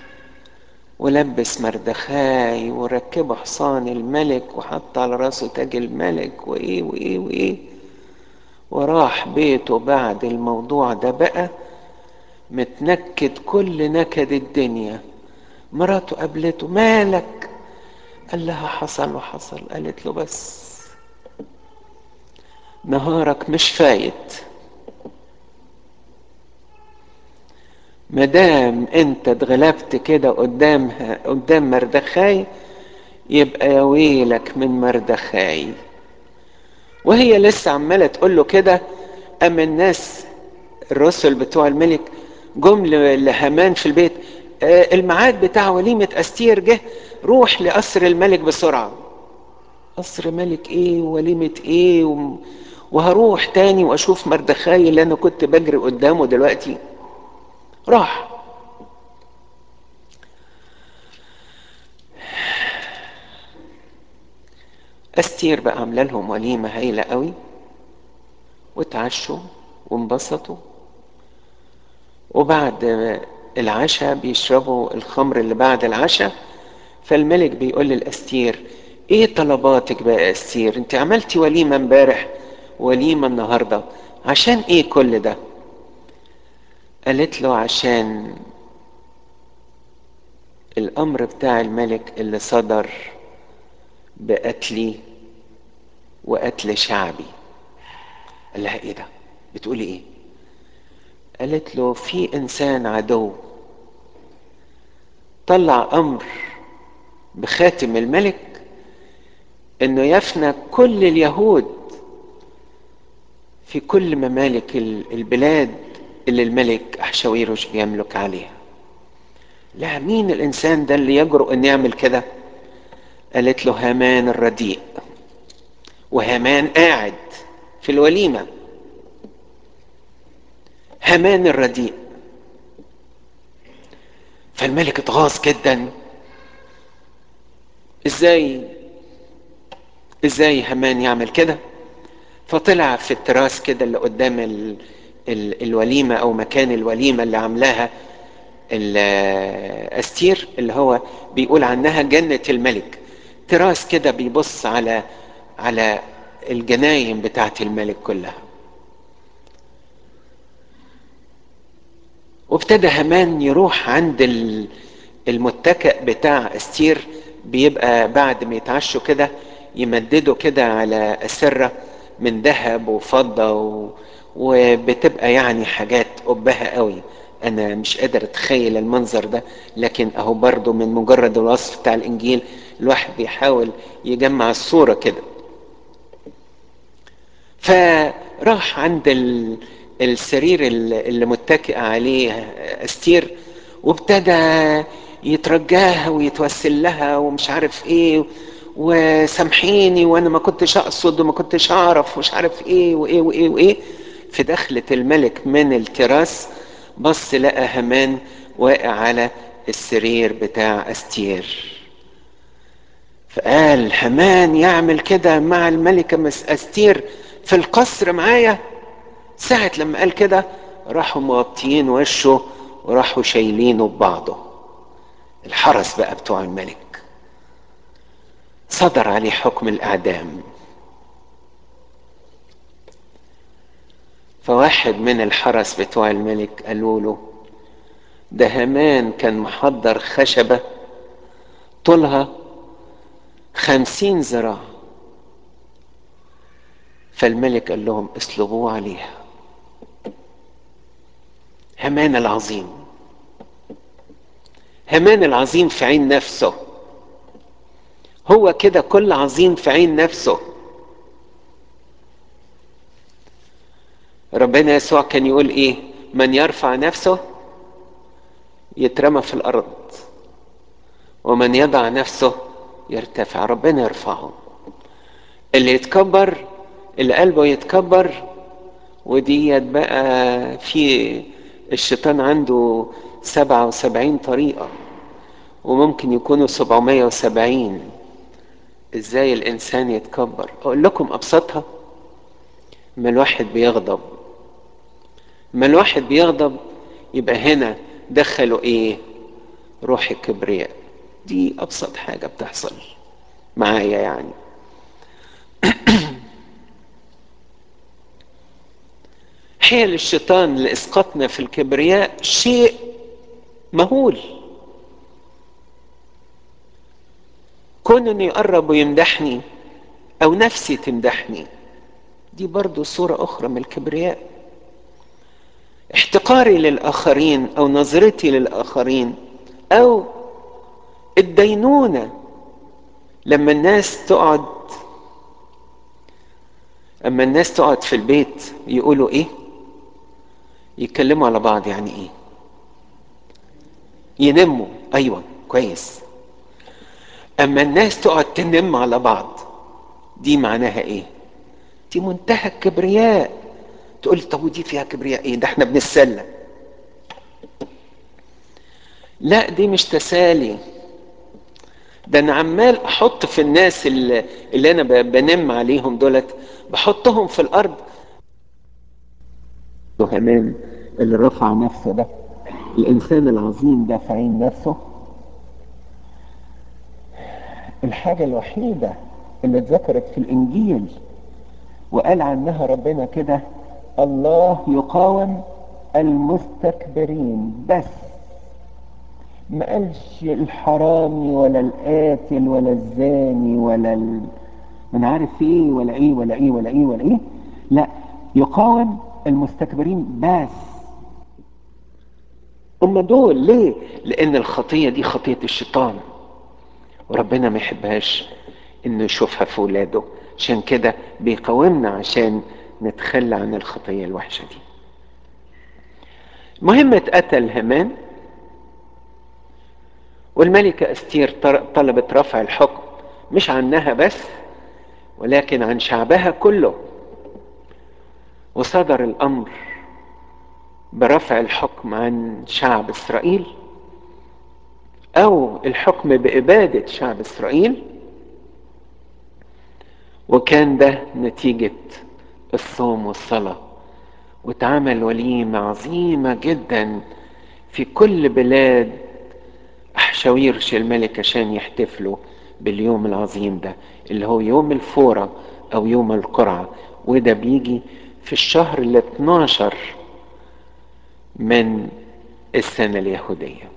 ولبس مردخاي وركبه حصان الملك وحط على راسه تاج الملك وايه وايه وايه وراح بيته بعد الموضوع ده بقى متنكد كل نكد الدنيا مراته قابلته مالك قال لها حصل وحصل قالت له بس نهارك مش فايت مدام انت اتغلبت كده قدامها قدام مردخاي يبقى يا ويلك من مردخاي وهي لسه عماله تقول له كده اما الناس الرسل بتوع الملك جم لهامان في البيت آه الميعاد بتاع وليمه استير جه روح لقصر الملك بسرعه قصر ملك ايه ووليمه ايه و... وهروح تاني واشوف مردخاي اللي انا كنت بجري قدامه دلوقتي راح استير بقى عامله لهم وليمه هايله قوي واتعشوا وانبسطوا وبعد العشاء بيشربوا الخمر اللي بعد العشاء فالملك بيقول للاستير ايه طلباتك بقى يا استير انت عملتي وليمه امبارح وليمه النهارده عشان ايه كل ده قالت له عشان الامر بتاع الملك اللي صدر بقتلي وقتل شعبي قال لها ايه ده بتقولي ايه قالت له في انسان عدو طلع امر بخاتم الملك انه يفنى كل اليهود في كل ممالك البلاد اللي الملك احشاويروش بيملك عليها لا مين الانسان ده اللي يجرؤ ان يعمل كده قالت له هامان الرديء وهامان قاعد في الوليمه هامان الرديء فالملك اتغاظ جدا ازاي ازاي هامان يعمل كده فطلع في التراس كده اللي قدام ال ال الوليمه او مكان الوليمه اللي عاملاها استير اللي هو بيقول عنها جنه الملك تراس كده بيبص على على الجناين بتاعت الملك كلها وابتدى هامان يروح عند المتكئ بتاع استير بيبقى بعد ما يتعشوا كده يمددوا كده على أسرة من ذهب وفضة و... وبتبقى يعني حاجات قبها قوي أنا مش قادر أتخيل المنظر ده لكن أهو برضو من مجرد الوصف بتاع الإنجيل الواحد بيحاول يجمع الصورة كده فراح عند ال... السرير اللي متكئ عليه استير وابتدى يترجاها ويتوسل لها ومش عارف ايه وسامحيني وانا ما كنتش اقصد وما كنتش اعرف ومش عارف ايه وايه وايه وايه في دخلة الملك من التراس بص لقى همان واقع على السرير بتاع استير فقال همان يعمل كده مع الملكة استير في القصر معايا ساعة لما قال كده راحوا مغطيين وشه وراحوا شايلينه ببعضه الحرس بقى بتوع الملك صدر عليه حكم الإعدام فواحد من الحرس بتوع الملك قالوا له ده همان كان محضر خشبة طولها خمسين ذراع فالملك قال لهم اصلبوه عليها همان العظيم همان العظيم في عين نفسه هو كده كل عظيم في عين نفسه ربنا يسوع كان يقول ايه من يرفع نفسه يترمى في الارض ومن يضع نفسه يرتفع ربنا يرفعه اللي يتكبر اللي قلبه يتكبر وديت بقى في الشيطان عنده سبعة وسبعين طريقة وممكن يكونوا سبعمية وسبعين ازاي الانسان يتكبر اقول لكم ابسطها ما الواحد بيغضب ما الواحد بيغضب يبقى هنا دخلوا ايه روح الكبرياء دي ابسط حاجة بتحصل معايا يعني حيل الشيطان لاسقاطنا في الكبرياء شيء مهول كون انه يقرب ويمدحني او نفسي تمدحني دي برضو صورة اخرى من الكبرياء احتقاري للآخرين أو نظرتي للآخرين أو الدينونة لما الناس تقعد أما الناس تقعد في البيت يقولوا إيه يتكلموا على بعض يعني إيه ينموا أيوة كويس أما الناس تقعد تنم على بعض دي معناها إيه دي منتهى الكبرياء تقول طب ودي فيها كبرياء ايه ده احنا بنتسلى لا دي مش تسالي ده انا عمال احط في الناس اللي, اللي انا بنم عليهم دولت بحطهم في الارض وهمان اللي رفع نفسه ده الانسان العظيم ده في عين نفسه الحاجة الوحيدة اللي اتذكرت في الانجيل وقال عنها ربنا كده الله يقاوم المستكبرين بس ما قالش الحرامي ولا القاتل ولا الزاني ولا ال... من عارف ايه ولا ايه ولا ايه ولا ايه ولا ايه لا يقاوم المستكبرين بس هم دول ليه لان الخطية دي خطية الشيطان وربنا ما يحبهاش انه يشوفها في ولاده عشان كده بيقاومنا عشان نتخلى عن الخطية الوحشة دي المهم اتقتل هامان والملكة استير طلبت رفع الحكم مش عنها بس ولكن عن شعبها كله وصدر الامر برفع الحكم عن شعب اسرائيل او الحكم باباده شعب اسرائيل وكان ده نتيجه الصوم والصلاه واتعمل وليمه عظيمه جدا في كل بلاد احشاويرش الملك عشان يحتفلوا باليوم العظيم ده اللي هو يوم الفورة او يوم القرعة وده بيجي في الشهر ال 12 من السنة اليهودية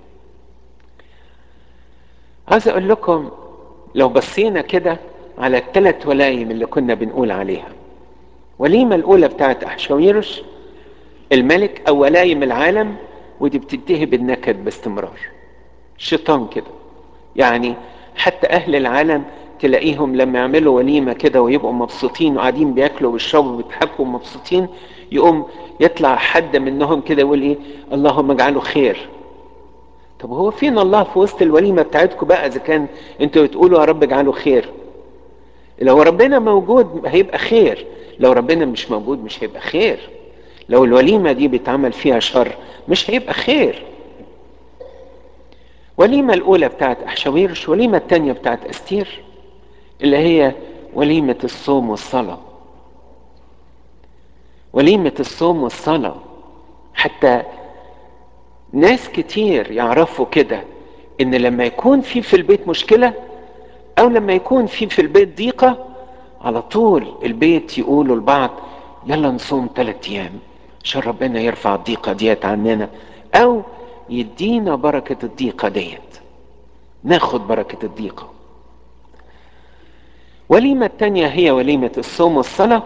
عايز اقول لكم لو بصينا كده على الثلاث ولايم اللي كنا بنقول عليها وليمة الاولى بتاعت احشاويرش الملك او ولايم العالم ودي بتنتهي بالنكد باستمرار الشيطان كده يعني حتى اهل العالم تلاقيهم لما يعملوا وليمة كده ويبقوا مبسوطين وقاعدين بياكلوا ويشربوا وبيضحكوا مبسوطين يقوم يطلع حد منهم كده يقول ايه اللهم اجعله خير طب هو فين الله في وسط الوليمة بتاعتكم بقى اذا كان انتوا بتقولوا يا رب اجعله خير لو ربنا موجود هيبقى خير لو ربنا مش موجود مش هيبقى خير لو الوليمة دي بيتعمل فيها شر مش هيبقى خير وليمة الأولى بتاعت أحشاويرش وليمة الثانية بتاعت أستير اللي هي وليمة الصوم والصلاة وليمة الصوم والصلاة حتى ناس كتير يعرفوا كده إن لما يكون في في البيت مشكلة أو لما يكون في في البيت ضيقة على طول البيت يقولوا لبعض يلا نصوم ثلاثة أيام عشان ربنا يرفع الضيقة ديت عننا أو يدينا بركة الضيقة ديت ناخد بركة الضيقة وليمة التانية هي وليمة الصوم والصلاة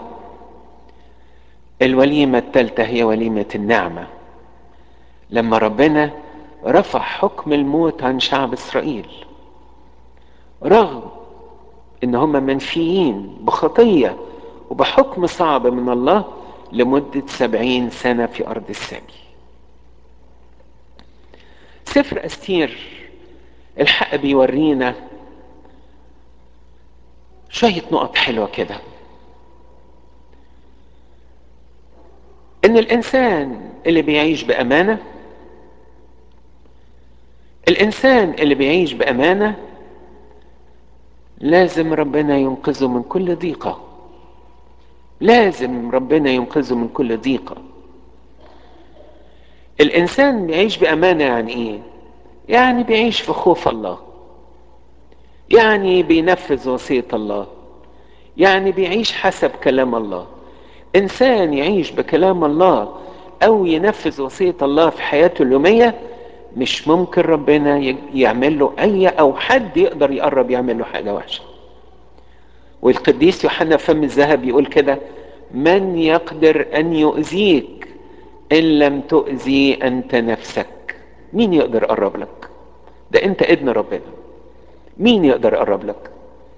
الوليمة التالتة هي وليمة النعمة لما ربنا رفع حكم الموت عن شعب إسرائيل رغم ان هم منفيين بخطية وبحكم صعب من الله لمدة سبعين سنة في أرض السبي سفر أستير الحق بيورينا شوية نقط حلوة كده إن الإنسان اللي بيعيش بأمانة الإنسان اللي بيعيش بأمانة لازم ربنا ينقذه من كل ضيقة لازم ربنا ينقذه من كل ضيقة الإنسان بيعيش بأمانة يعني إيه؟ يعني بيعيش في خوف الله يعني بينفذ وصية الله يعني بيعيش حسب كلام الله إنسان يعيش بكلام الله أو ينفذ وصية الله في حياته اليومية مش ممكن ربنا يعمل له أي أو حد يقدر يقرب يعمل له حاجة وحشة والقديس يوحنا فم الذهب يقول كده من يقدر أن يؤذيك ان لم تؤذي انت نفسك مين يقدر يقرب لك ده انت ابن ربنا مين يقدر يقرب لك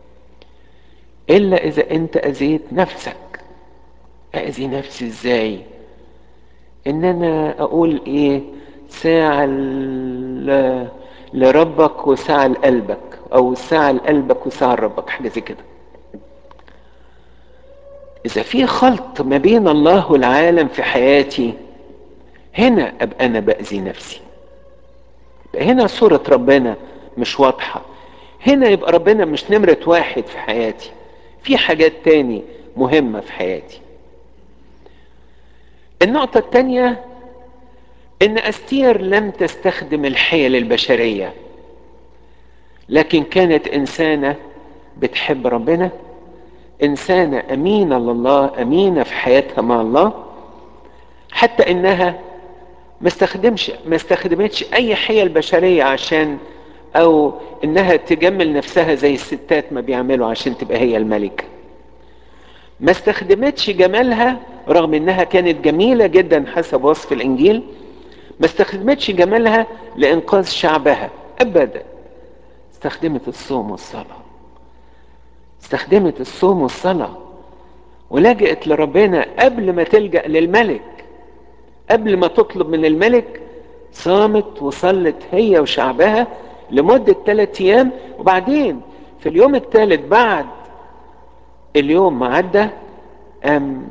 الا اذا انت اذيت نفسك اذي نفسي ازاي ان انا اقول ايه ساعة ل- لربك وساعة لقلبك او ساعة لقلبك وساعة لربك حاجة زي كده اذا في خلط ما بين الله والعالم في حياتي هنا ابقى انا باذي نفسي يبقى هنا صورة ربنا مش واضحة هنا يبقى ربنا مش نمرة واحد في حياتي في حاجات تاني مهمة في حياتي النقطة التانية ان استير لم تستخدم الحيل البشرية لكن كانت انسانة بتحب ربنا انسانة امينة لله امينة في حياتها مع الله حتى انها ما استخدمش ما استخدمتش اي حيل بشرية عشان او انها تجمل نفسها زي الستات ما بيعملوا عشان تبقى هي الملكة ما استخدمتش جمالها رغم انها كانت جميلة جدا حسب وصف الانجيل ما استخدمتش جمالها لانقاذ شعبها ابدا استخدمت الصوم والصلاة استخدمت الصوم والصلاة ولجأت لربنا قبل ما تلجأ للملك قبل ما تطلب من الملك صامت وصلت هي وشعبها لمدة ثلاثة أيام وبعدين في اليوم الثالث بعد اليوم ما عدى قام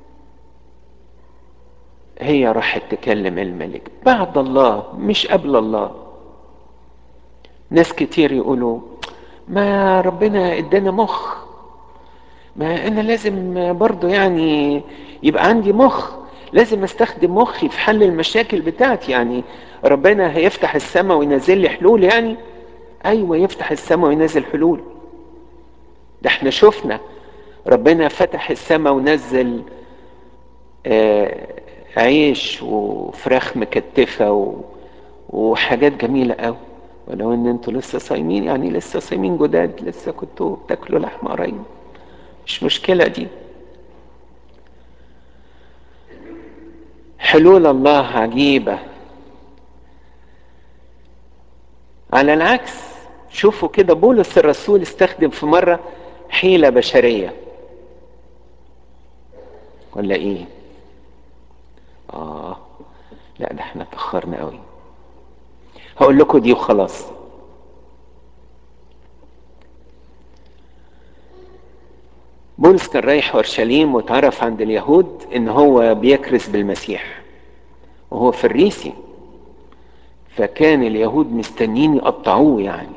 هي راحت تكلم الملك بعد الله مش قبل الله ناس كتير يقولوا ما ربنا ادانا مخ ما انا لازم برضو يعني يبقى عندي مخ لازم استخدم مخي في حل المشاكل بتاعتي يعني ربنا هيفتح السماء وينزل لي حلول يعني ايوه يفتح السماء وينزل حلول ده احنا شفنا ربنا فتح السماء ونزل آه عيش وفراخ مكتفة و... وحاجات جميلة قوي ولو ان انتوا لسه صايمين يعني لسه صايمين جداد لسه كنتوا بتاكلوا لحمة قريب مش مشكلة دي حلول الله عجيبة على العكس شوفوا كده بولس الرسول استخدم في مرة حيلة بشرية ولا ايه اه لا ده احنا اتأخرنا قوي هقول لكم دي وخلاص بولس كان رايح اورشليم واتعرف عند اليهود ان هو بيكرس بالمسيح وهو فريسي فكان اليهود مستنيين يقطعوه يعني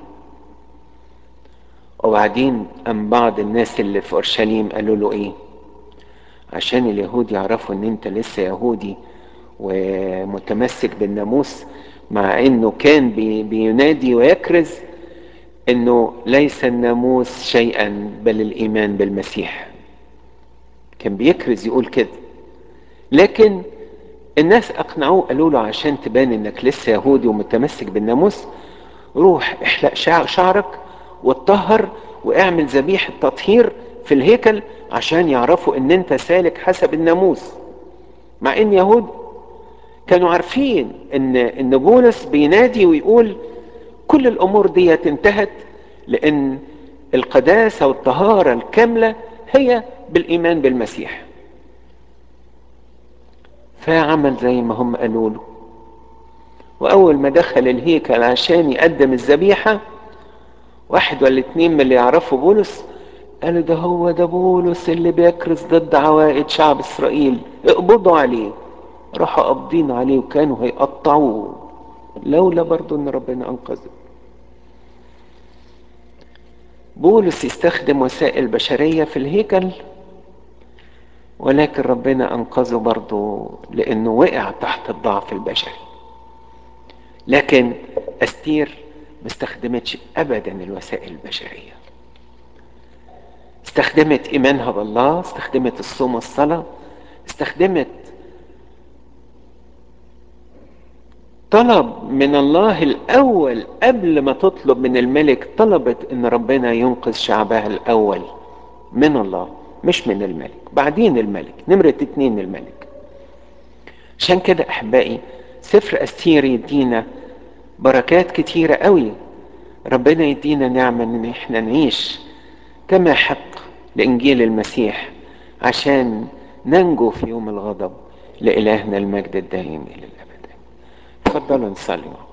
وبعدين قام بعض الناس اللي في اورشليم قالوا له ايه عشان اليهود يعرفوا ان انت لسه يهودي ومتمسك بالناموس مع انه كان بي بينادي ويكرز انه ليس الناموس شيئا بل الايمان بالمسيح كان بيكرز يقول كده لكن الناس اقنعوه قالوا له عشان تبان انك لسه يهودي ومتمسك بالناموس روح احلق شعرك واتطهر واعمل ذبيحة تطهير في الهيكل عشان يعرفوا ان انت سالك حسب الناموس مع ان يهود كانوا عارفين ان ان بولس بينادي ويقول كل الامور دي انتهت لان القداسة والطهارة الكاملة هي بالايمان بالمسيح فعمل زي ما هم قالوا له واول ما دخل الهيكل عشان يقدم الذبيحة واحد ولا اتنين من اللي يعرفوا بولس قالوا ده هو ده بولس اللي بيكرز ضد عوائد شعب اسرائيل اقبضوا عليه راحوا قابضين عليه وكانوا هيقطعوه لولا برضو ان ربنا انقذه بولس يستخدم وسائل بشرية في الهيكل ولكن ربنا انقذه برضو لانه وقع تحت الضعف البشري لكن استير ما استخدمتش ابدا الوسائل البشريه استخدمت ايمانها بالله استخدمت الصوم والصلاه استخدمت طلب من الله الاول قبل ما تطلب من الملك طلبت ان ربنا ينقذ شعبها الاول من الله مش من الملك بعدين الملك نمرة اتنين الملك عشان كده احبائي سفر استير يدينا بركات كتيرة قوي ربنا يدينا نعمة ان احنا نعيش كما يحق لانجيل المسيح عشان ننجو في يوم الغضب لإلهنا المجد الدائم إلى الأبد تفضلوا نصلي